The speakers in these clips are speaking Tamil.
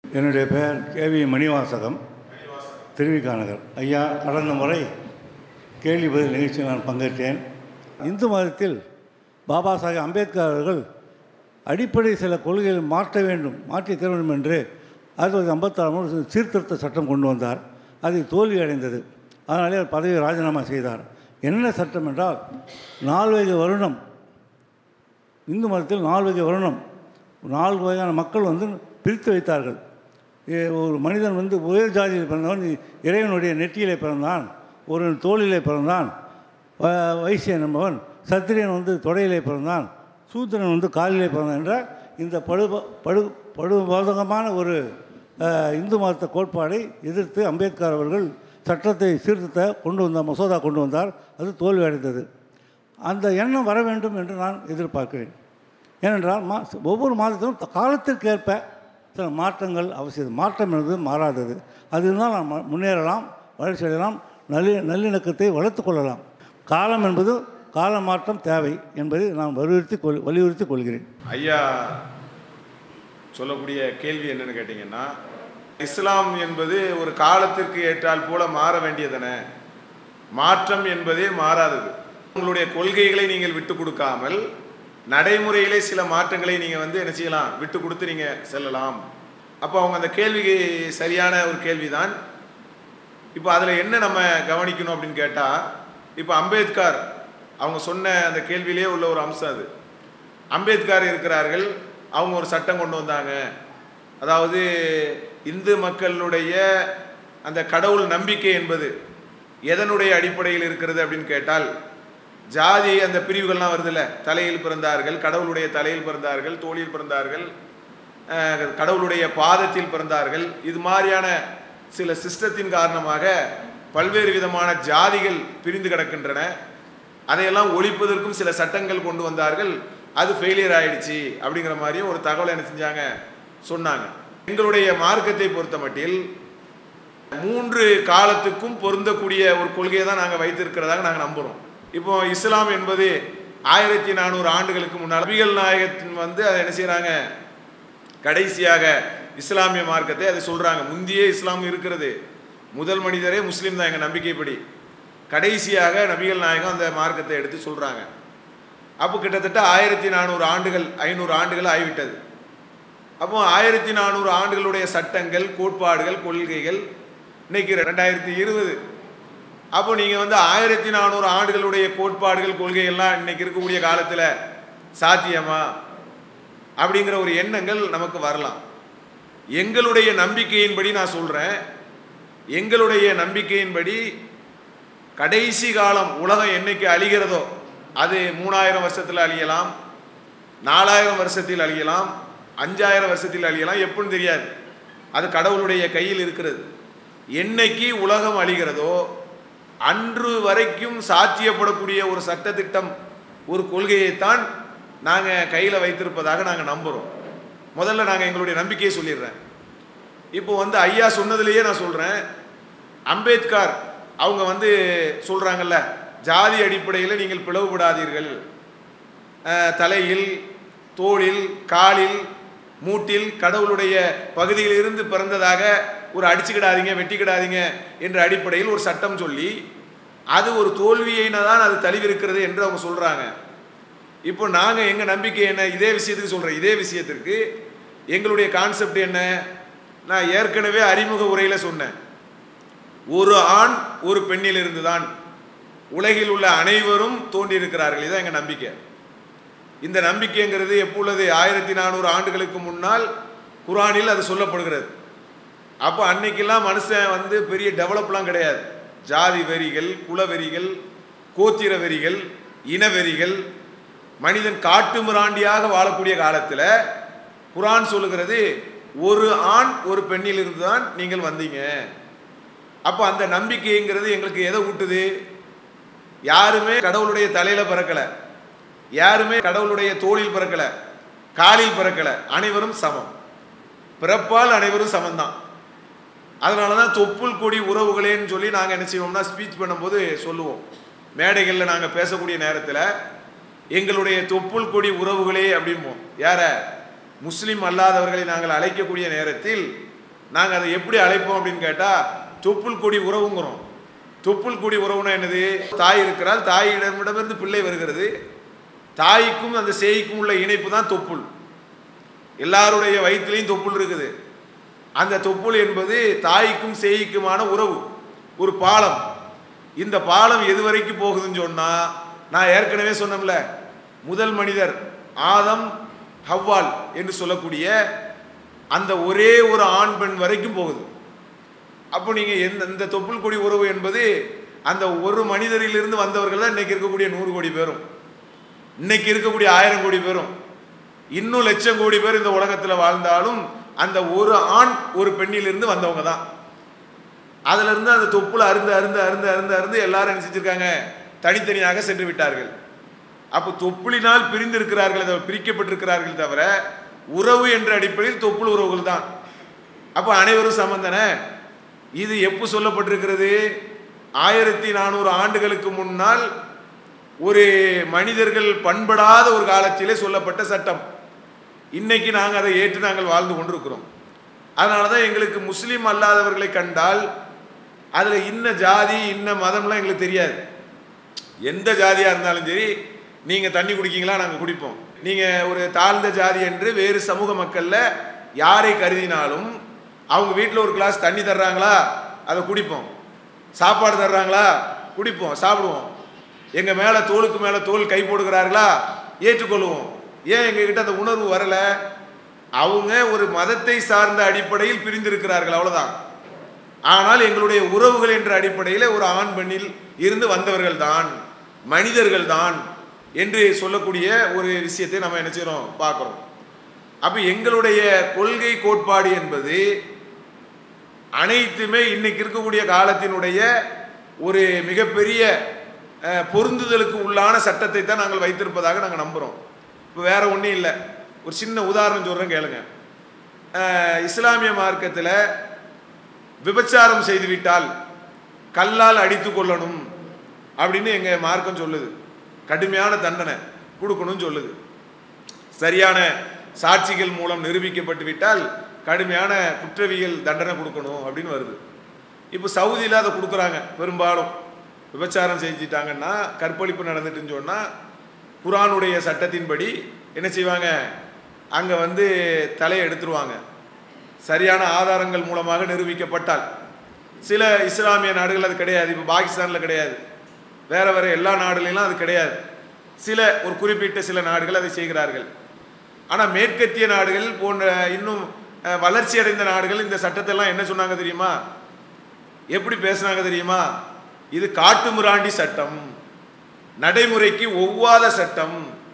என்னுடைய பெயர் கேவி மணிவாசகம் திருவிகா நகர் ஐயா கடந்த முறை கேள்வி பதில் நிகழ்ச்சியில் நான் பங்கேற்றேன் இந்து மதத்தில் பாபா சாஹேப் அம்பேத்கர் அவர்கள் அடிப்படை சில கொள்கைகளை மாற்ற வேண்டும் மாற்றி தர வேண்டும் என்று ஆயிரத்தி தொள்ளாயிரத்தி ஐம்பத்தாறு சீர்திருத்த சட்டம் கொண்டு வந்தார் அது தோல்வி அடைந்தது அதனாலே அவர் பதவியை ராஜினாமா செய்தார் என்ன சட்டம் என்றால் நால்வகை வருடம் இந்து மதத்தில் நாலு வகை வருணம் நாலு வகையான மக்கள் வந்து பிரித்து வைத்தார்கள் ஏ- ஒரு மனிதன் வந்து உயர் ஜாதியில் பிறந்தவன் இறைவனுடைய நெற்றியிலே பிறந்தான் ஒரு தோளிலே பிறந்தான் வ- வைசியன் என்பவன் சத்திரியன் வந்து தொடையிலே பிறந்தான் சூத்திரன் வந்து காலிலே பிறந்தான் என்ற இந்த படு படு படுபோதகமான ஒரு அஹ், இந்து மதத்த கோட்பாடை எதிர்த்து அம்பேத்கர் அவர்கள் சட்டத்தை சீர்திருத்த கொண்டு வந்தார் மசோதா கொண்டு வந்தார் அது தோல்வி அடைந்தது அந்த எண்ணம் வர வேண்டும் என்று நான் எதிர்பார்க்கிறேன் ஏனென்றால் மா ஒவ்வொரு மாதத்திலும் த- காலத்திற்கேற்ப சில மாற்றங்கள் அவசியம் மாற்றம் என்பது மாறாதது அது இருந்தால் நாம் ம- முன்னேறலாம் வளர்ச்சி அடையலாம் நல்லி நல்லிணக்கத்தை வளர்த்து கொள்ளலாம் காலம் என்பது கால மாற்றம் தேவை என்பதை நான் வலியுறுத்தி கொள் வலியுறுத்தி கொள்கிறேன் ஐயா சொல்லக்கூடிய கேள்வி என்னன்னு கேட்டிங்கன்னா இஸ்லாம் என்பது ஒரு காலத்திற்கு ஏற்றால் போல மாற வேண்டியதென மாற்றம் என்பதே மாறாதது உங்களுடைய கொள்கைகளை நீங்கள் விட்டு கொடுக்காமல் நடைமுறையிலே சில மாற்றங்களை நீங்கள் வந்து என்ன செய்யலாம் விட்டு கொடுத்து நீங்கள் செல்லலாம் அப்போ அவங்க அந்த கேள்விக்கு சரியான ஒரு கேள்விதான் இப்போ அதில் என்ன நம்ம கவனிக்கணும் அப்படின்னு கேட்டால் இப்போ அம்பேத்கர் அவங்க சொன்ன அந்த கேள்வியிலே உள்ள ஒரு அம்சம் அது அம்பேத்கர் இருக்கிறார்கள் அவங்க ஒரு சட்டம் கொண்டு வந்தாங்க அதாவது இந்து மக்களுடைய அந்த கடவுள் நம்பிக்கை என்பது எதனுடைய அடிப்படையில் இருக்கிறது அப்படின்னு கேட்டால் ஜாதி அந்த பிரிவுகள்லாம் வருதுல்ல தலையில் பிறந்தார்கள் கடவுளுடைய தலையில் பிறந்தார்கள் தோளில் பிறந்தார்கள் அஹ், கடவுளுடைய பாதத்தில் பிறந்தார்கள் இது மாதிரியான சில சிஸ்டத்தின் காரணமாக பல்வேறு விதமான ஜாதிகள் பிரிந்து கிடக்கின்றன அதையெல்லாம் ஒழிப்பதற்கும் சில சட்டங்கள் கொண்டு வந்தார்கள் அது ஃபெயிலியர் ஆயிடுச்சு அப்படிங்கிற மாதிரியும் ஒரு தகவலை என்ன செஞ்சாங்க சொன்னாங்க எங்களுடைய மார்க்கத்தை பொறுத்த மட்டில் மூன்று காலத்துக்கும் பொருந்தக்கூடிய ஒரு கொள்கையை தான் நாங்கள் வைத்திருக்கிறதாக நாங்கள் நம்புகிறோம் இப்போ இஸ்லாம் என்பது ஆயிரத்தி நானூறு ஆண்டுகளுக்கு முன்னால் நபிகள் நாயகத்தின் வந்து அதை என்ன செய்கிறாங்க கடைசியாக இஸ்லாமிய மார்க்கத்தை அதை சொல்கிறாங்க முந்தியே இஸ்லாம் இருக்கிறது முதல் மனிதரே முஸ்லீம் தான் எங்கள் நம்பிக்கைப்படி கடைசியாக நபிகள் நாயகம் அந்த மார்க்கத்தை எடுத்து சொல்கிறாங்க அப்போ கிட்டத்தட்ட ஆயிரத்தி நானூறு ஆண்டுகள் ஐநூறு ஆண்டுகள் ஆகிவிட்டது அப்போ ஆயிரத்தி நானூறு ஆண்டுகளுடைய சட்டங்கள் கோட்பாடுகள் கொள்கைகள் இன்னைக்கு ரெண்டாயிரத்தி இருபது அப்போ நீங்கள் வந்து ஆயிரத்தி நானூறு ஆண்டுகளுடைய கோட்பாடுகள் கொள்கைகள்லாம் இன்னைக்கு இருக்கக்கூடிய காலத்தில் சாத்தியமா அப்படிங்கிற ஒரு எண்ணங்கள் நமக்கு வரலாம் எங்களுடைய நம்பிக்கையின்படி நான் சொல்கிறேன் எங்களுடைய நம்பிக்கையின்படி கடைசி காலம் உலகம் என்னைக்கு அழிகிறதோ அது மூணாயிரம் வருஷத்தில் அழியலாம் நாலாயிரம் வருஷத்தில் அழியலாம் அஞ்சாயிரம் வருஷத்தில் அழியலாம் எப்படின்னு தெரியாது அது கடவுளுடைய கையில் இருக்கிறது என்னைக்கு உலகம் அழிகிறதோ அன்று வரைக்கும் சாத்தியப்படக்கூடிய ஒரு சட்டத்திட்டம் ஒரு கொள்கையைத்தான் நாங்கள் கையில் வைத்திருப்பதாக நாங்கள் நம்புகிறோம் முதல்ல நாங்கள் எங்களுடைய நம்பிக்கையை சொல்லிடுறேன் இப்போ வந்து ஐயா சொன்னதுலேயே நான் சொல்கிறேன் அம்பேத்கர் அவங்க வந்து சொல்கிறாங்கல்ல ஜாதி அடிப்படையில் நீங்கள் பிளவுபடாதீர்கள் அஹ், தலையில் தோளில் காலில் மூட்டில் கடவுளுடைய பகுதியில் இருந்து பிறந்ததாக ஒரு அடிச்சுக்கிடாதீங்க வெட்டிக்கிடாதீங்க என்ற அடிப்படையில் ஒரு சட்டம் சொல்லி அது ஒரு தோல்வியின தான் அது தழுவிருக்கிறது என்று அவங்க சொல்கிறாங்க இப்போ நாங்கள் எங்கள் நம்பிக்கை என்ன இதே விஷயத்துக்கு சொல்கிறேன் இதே விஷயத்திற்கு எங்களுடைய கான்செப்ட் என்ன நான் ஏற்கனவே அறிமுக உரையில் சொன்னேன் ஒரு ஆண் ஒரு பெண்ணில் இருந்து தான் உலகில் உள்ள அனைவரும் தோன்றியிருக்கிறார்கள் இதுதான் எங்கள் நம்பிக்கை இந்த நம்பிக்கைங்கிறது எப்போ உள்ளது ஆயிரத்தி நானூறு ஆண்டுகளுக்கு முன்னால் குரானில் அது சொல்லப்படுகிறது அப்போ அன்னைக்கெல்லாம் மனுஷன் வந்து பெரிய டெவலப்லாம் கிடையாது ஜாதி வெறிகள் குலவெறிகள் கோத்திர வெறிகள் இனவெறிகள் மனிதன் காட்டு மிராண்டியாக வாழக்கூடிய காலத்தில் குரான் சொல்லுகிறது ஒரு ஆண் ஒரு பெண்ணில் இருந்து தான் நீங்கள் வந்தீங்க அப்போ அந்த நம்பிக்கைங்கிறது எங்களுக்கு எதை ஊட்டுது யாருமே கடவுளுடைய தலையில பிறக்கல யாருமே கடவுளுடைய தோளில் பிறக்கல காலில் பிறக்கல அனைவரும் சமம் பிறப்பால் அனைவரும் சமம்தான் அதனால தான் தொப்புள் கொடி உறவுகளேன்னு சொல்லி நாங்கள் என்ன செய்வோம்னா ஸ்பீச் பண்ணும்போது சொல்லுவோம் மேடைகளில் நாங்கள் பேசக்கூடிய நேரத்தில் எங்களுடைய தொப்புள் கொடி உறவுகளே அப்படிம்போம் யார முஸ்லீம் அல்லாதவர்களை நாங்கள் அழைக்கக்கூடிய நேரத்தில் நாங்கள் அதை எப்படி அழைப்போம் அப்படின்னு கேட்டால் தொப்புள் கொடி உறவுங்கிறோம் தொப்புள் கொடி உறவுனா என்னது தாய் இருக்கிறாள் தாயிடமிடமிருந்து பிள்ளை வருகிறது தாய்க்கும் அந்த சேய்க்கும் உள்ள இணைப்பு தான் தொப்புள் எல்லாருடைய வயிற்றுலையும் தொப்புள் இருக்குது அந்த தொப்புள் என்பது தாய்க்கும் சேய்க்குமான உறவு ஒரு பாலம் இந்த பாலம் எது வரைக்கும் போகுதுன்னு சொன்னா நான் ஏற்கனவே சொன்னோம்ல முதல் மனிதர் ஆதம் ஹவ்வால் என்று சொல்லக்கூடிய அந்த ஒரே ஒரு ஆண் பெண் வரைக்கும் போகுது அப்போ நீங்க எந்த இந்த தொப்புள் கொடி உறவு என்பது அந்த ஒரு மனிதரிலிருந்து வந்தவர்கள் தான் இன்னைக்கு இருக்கக்கூடிய நூறு கோடி பேரும் இன்னைக்கு இருக்கக்கூடிய ஆயிரம் கோடி பேரும் இன்னும் லட்சம் கோடி பேர் இந்த உலகத்தில் வாழ்ந்தாலும் அந்த ஒரு ஆண் ஒரு பெண்ணிலிருந்து வந்தவங்க தான் அதுல இருந்து அந்த தொப்புல அருந்து அருந்து அருந்து அருந்து அருந்து எல்லாரும் என்ன செஞ்சிருக்காங்க தனித்தனியாக சென்று விட்டார்கள் அப்போ தொப்புளினால் பிரிந்திருக்கிறார்கள் தவிர பிரிக்கப்பட்டிருக்கிறார்கள் தவிர உறவு என்ற அடிப்படையில் தொப்புள் உறவுகள் தான் அப்போ அனைவரும் சம்பந்தன இது எப்போ சொல்லப்பட்டிருக்கிறது ஆயிரத்தி நானூறு ஆண்டுகளுக்கு முன்னால் ஒரு மனிதர்கள் பண்படாத ஒரு காலத்திலே சொல்லப்பட்ட சட்டம் இன்னைக்கு நாங்கள் அதை ஏற்று நாங்கள் வாழ்ந்து கொண்டிருக்கிறோம் அதனால தான் எங்களுக்கு முஸ்லீம் அல்லாதவர்களை கண்டால் அதில் இன்ன ஜாதி இன்ன மதம்லாம் எங்களுக்கு தெரியாது எந்த ஜாதியாக இருந்தாலும் சரி நீங்கள் தண்ணி குடிக்கீங்களா நாங்கள் குடிப்போம் நீங்கள் ஒரு தாழ்ந்த ஜாதி என்று வேறு சமூக மக்களில் யாரை கருதினாலும் அவங்க வீட்டில் ஒரு கிளாஸ் தண்ணி தர்றாங்களா அதை குடிப்போம் சாப்பாடு தர்றாங்களா குடிப்போம் சாப்பிடுவோம் எங்கள் மேலே தோளுக்கு மேலே தோல் கை போடுகிறார்களா ஏற்றுக்கொள்வோம் ஏன் எங்ககிட்ட அந்த உணர்வு வரலை அவங்க ஒரு மதத்தை சார்ந்த அடிப்படையில் பிரிந்திருக்கிறார்கள் அவ்வளவுதான் ஆனால் எங்களுடைய உறவுகள் என்ற அடிப்படையில் ஒரு ஆண் பெண்ணில் இருந்து வந்தவர்கள் தான் மனிதர்கள் தான் என்று சொல்லக்கூடிய ஒரு விஷயத்தை நம்ம என்ன செய்றோம் பார்க்குறோம் அப்போ எங்களுடைய கொள்கை கோட்பாடு என்பது அனைத்துமே இன்னைக்கு இருக்கக்கூடிய காலத்தினுடைய ஒரு மிகப்பெரிய அஹ், பொருந்துதலுக்கு உள்ளான சட்டத்தை தான் நாங்கள் வைத்திருப்பதாக நாங்கள் நம்புகிறோம் இப்போ வேற ஒன்றும் இல்லை ஒரு சின்ன உதாரணம் சொல்கிறேன் கேளுங்க அஹ், இஸ்லாமிய மார்க்கத்தில் விபச்சாரம் செய்துவிட்டால் கல்லால் அடித்து கொள்ளணும் அப்படின்னு எங்கள் மார்க்கம் சொல்லுது கடுமையான தண்டனை கொடுக்கணும்னு சொல்லுது சரியான சாட்சிகள் மூலம் நிரூபிக்கப்பட்டு விட்டால் கடுமையான குற்றவியல் தண்டனை கொடுக்கணும் அப்படின்னு வருது இப்போ சவுதியில் அதை கொடுக்குறாங்க பெரும்பாலும் விபச்சாரம் செஞ்சிட்டாங்கன்னா கற்பழிப்பு நடந்துட்டுன்னு சொன்னால் குரானுடைய சட்டத்தின்படி என்ன செய்வாங்க அங்கே வந்து தலையை எடுத்துருவாங்க சரியான ஆதாரங்கள் மூலமாக நிரூபிக்கப்பட்டால் சில இஸ்லாமிய நாடுகள் அது கிடையாது இப்போ பாகிஸ்தானில் கிடையாது வேற வேற எல்லா நாடுகளிலும் அது கிடையாது சில ஒரு குறிப்பிட்ட சில நாடுகள் அதை செய்கிறார்கள் ஆனால் மேற்கத்திய நாடுகள் போன்ற இன்னும் அஹ், வளர்ச்சி அடைந்த நாடுகள் இந்த சட்டத்தெல்லாம் என்ன சொன்னாங்க தெரியுமா எப்படி பேசுனாங்க தெரியுமா இது காட்டுமிராண்டி சட்டம் நடைமுறைக்கு ஒவ்வாத சட்டம்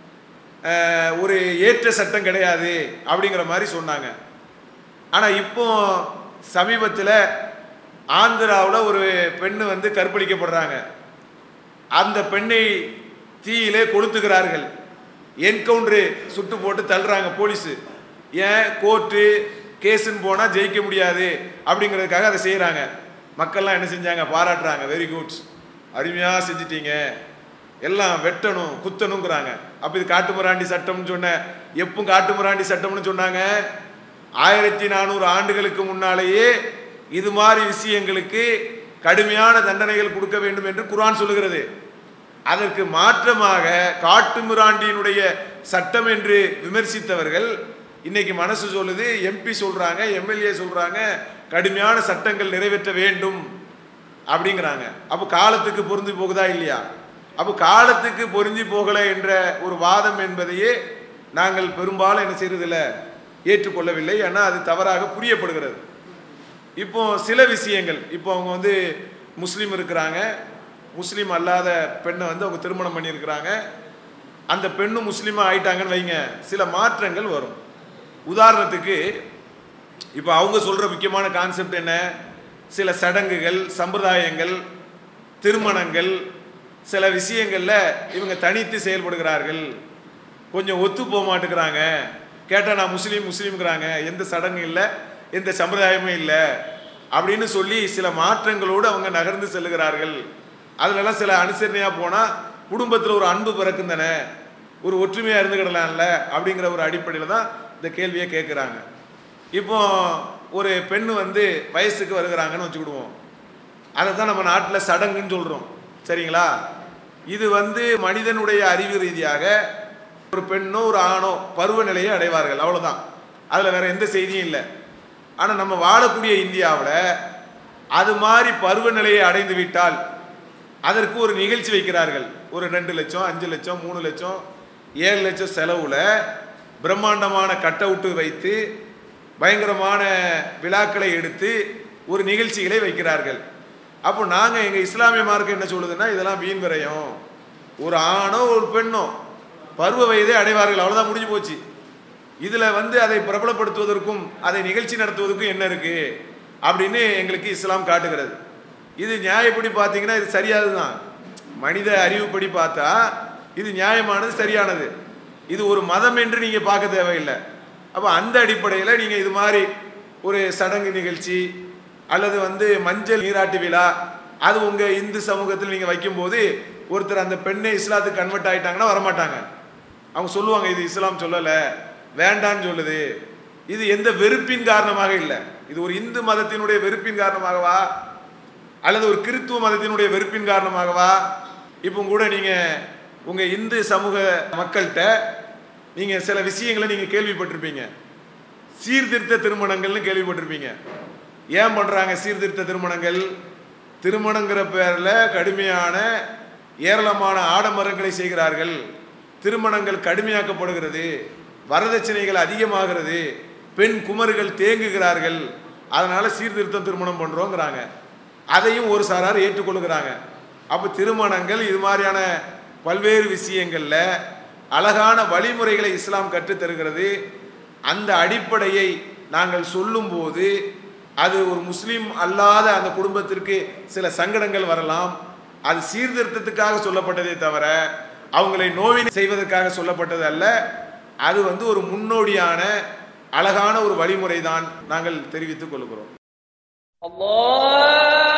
அஹ், ஒரு ஏற்ற சட்டம் கிடையாது அப்படிங்கிற மாதிரி சொன்னாங்க ஆனால் இப்போ சமீபத்தில் ஆந்திராவில் ஒரு பெண்ணு வந்து கற்பழிக்கப்படுறாங்க அந்த பெண்ணை தீயிலே கொளுத்துகிறார்கள் என்கவுண்டரு சுட்டு போட்டு தள்ளுறாங்க போலீஸு ஏன் கோர்ட்டு கேஸுன்னு போனால் ஜெயிக்க முடியாது அப்படிங்கிறதுக்காக அதை செய்கிறாங்க மக்கள்லாம் என்ன செஞ்சாங்க பாராட்டுறாங்க வெரி குட் அருமையாக செஞ்சிட்டீங்க எல்லாம் வெட்டணும் குத்தணுங்கிறாங்க அப்போ இது காட்டுமிராண்டி சட்டம்னு சொன்ன எப்பவும் காட்டுமிராண்டி சட்டம்னு சொன்னாங்க ஆயிரத்தி நானூறு ஆண்டுகளுக்கு முன்னாலேயே இது மாதிரி விஷயங்களுக்கு கடுமையான தண்டனைகள் கொடுக்க வேண்டும் என்று குர்ஆன் சொல்லுகிறது அதற்கு மாற்றமாக காட்டுமிராண்டியினுடைய சட்டம் என்று விமர்சித்தவர்கள் இன்னைக்கு மனசு சொல்லுது எம்பி சொல்றாங்க எம்எல்ஏ சொல்றாங்க கடுமையான சட்டங்கள் நிறைவேற்ற வேண்டும் அப்படிங்கிறாங்க அப்போ காலத்துக்கு பொருந்தி போகுதா இல்லையா அப்போ காலத்துக்கு பொருந்தி போகலை என்ற ஒரு வாதம் என்பதையே நாங்கள் பெரும்பாலும் என்ன செய்யறதில்ல ஏற்றுக்கொள்ளவில்லை ஏன்னா அது தவறாக புரியப்படுகிறது இப்போ சில விஷயங்கள் இப்போ அவங்க வந்து முஸ்லீம் இருக்கிறாங்க முஸ்லீம் அல்லாத பெண்ணை வந்து அவங்க திருமணம் பண்ணியிருக்கிறாங்க அந்த பெண்ணும் முஸ்லீமாக ஆயிட்டாங்கன்னு வைங்க சில மாற்றங்கள் வரும் உதாரணத்துக்கு இப்போ அவங்க சொல்கிற முக்கியமான கான்செப்ட் என்ன சில சடங்குகள் சம்பிரதாயங்கள் திருமணங்கள் சில விஷயங்களில் இவங்க தனித்து செயல்படுகிறார்கள் கொஞ்சம் ஒத்து போக மாட்டேங்கிறாங்க கேட்டால் நான் முஸ்லீம் முஸ்லீம்ங்கிறாங்க எந்த சடங்கும் இல்லை எந்த சம்பிரதாயமும் இல்லை அப்படின்னு சொல்லி சில மாற்றங்களோடு அவங்க நகர்ந்து செல்லுகிறார்கள் அதுலலாம் சில அனுசரணையாக போனால் குடும்பத்தில் ஒரு அன்பு பிறக்கும் தானே ஒரு ஒற்றுமையாக இருந்துக்கிடலாம்ல அப்படிங்கிற ஒரு அடிப்படையில் தான் இந்த கேள்வியை கேட்குறாங்க இப்போ ஒரு பெண் வந்து வயசுக்கு வருகிறாங்கன்னு வச்சுக்கிடுவோம் அதை தான் நம்ம நாட்டில் சடங்குன்னு சொல்கிறோம் சரிங்களா இது வந்து மனிதனுடைய அறிவு ரீதியாக ஒரு பெண்ணோ ஒரு ஆணோ பருவநிலையை அடைவார்கள் அவ்வளவுதான் அதில் வேற எந்த செய்தியும் இல்லை ஆனால் நம்ம வாழக்கூடிய இந்தியாவில் அது மாதிரி பருவநிலையை அடைந்து விட்டால் அதற்கு ஒரு நிகழ்ச்சி வைக்கிறார்கள் ஒரு ரெண்டு லட்சம் அஞ்சு லட்சம் மூணு லட்சம் ஏழு லட்சம் செலவில் பிரம்மாண்டமான கட் அவுட்டு வைத்து பயங்கரமான விழாக்களை எடுத்து ஒரு நிகழ்ச்சிகளை வைக்கிறார்கள் அப்போ நாங்கள் எங்கள் இஸ்லாமிய மார்க்கம் என்ன சொல்லுதுன்னா இதெல்லாம் வீண் விரயம் ஒரு ஆணோ ஒரு பெண்ணோ பருவ வயதை அடைவார்கள் அவ்வளோதான் முடிஞ்சு போச்சு இதில் வந்து அதை பிரபலப்படுத்துவதற்கும் அதை நிகழ்ச்சி நடத்துவதற்கும் என்ன இருக்கு அப்படின்னு எங்களுக்கு இஸ்லாம் காட்டுகிறது இது நியாயப்படி பார்த்தீங்கன்னா இது சரியானது தான் மனித அறிவுப்படி பார்த்தா இது நியாயமானது சரியானது இது ஒரு மதம் என்று நீங்கள் பார்க்க தேவையில்லை அப்போ அந்த அடிப்படையில் நீங்கள் இது மாதிரி ஒரு சடங்கு நிகழ்ச்சி அல்லது வந்து மஞ்சள் நீராட்டு விழா அது உங்கள் இந்து சமூகத்தில் நீங்கள் வைக்கும்போது ஒருத்தர் அந்த பெண்ணை இஸ்லாத்துக்கு கன்வெர்ட் ஆயிட்டாங்கன்னா வரமாட்டாங்க அவங்க சொல்லுவாங்க இது இஸ்லாம் சொல்லலை வேண்டான்னு சொல்லுது இது எந்த வெறுப்பின் காரணமாக இல்லை இது ஒரு இந்து மதத்தினுடைய வெறுப்பின் காரணமாகவா அல்லது ஒரு கிறித்துவ மதத்தினுடைய வெறுப்பின் காரணமாகவா இப்போ கூட நீங்கள் உங்கள் இந்து சமூக மக்கள்கிட்ட நீங்கள் சில விஷயங்களை நீங்கள் கேள்விப்பட்டிருப்பீங்க சீர்திருத்த திருமணங்கள்னு கேள்விப்பட்டிருப்பீங்க ஏன் பண்ணுறாங்க சீர்திருத்த திருமணங்கள் திருமணங்கிற பேரில் கடுமையான ஏராளமான ஆடம்பரங்களை செய்கிறார்கள் திருமணங்கள் கடுமையாக்கப்படுகிறது வரதட்சணைகள் அதிகமாகிறது பெண் குமர்கள் தேங்குகிறார்கள் அதனால சீர்திருத்தம் திருமணம் பண்ணுறோங்கிறாங்க அதையும் ஒரு சாரார் ஏற்றுக்கொள்கிறாங்க அப்போ திருமணங்கள் இது மாதிரியான பல்வேறு விஷயங்களில் அழகான வழிமுறைகளை இஸ்லாம் கற்றுத் தருகிறது அந்த அடிப்படையை நாங்கள் சொல்லும்போது அது ஒரு முஸ்லீம் அல்லாத அந்த குடும்பத்திற்கு சில சங்கடங்கள் வரலாம் அது சீர்திருத்தத்துக்காக சொல்லப்பட்டதே தவிர அவங்களை நோவினை செய்வதற்காக சொல்லப்பட்டது அல்ல அது வந்து ஒரு முன்னோடியான அழகான ஒரு வழிமுறை தான் நாங்கள் தெரிவித்துக் கொள்கிறோம் الله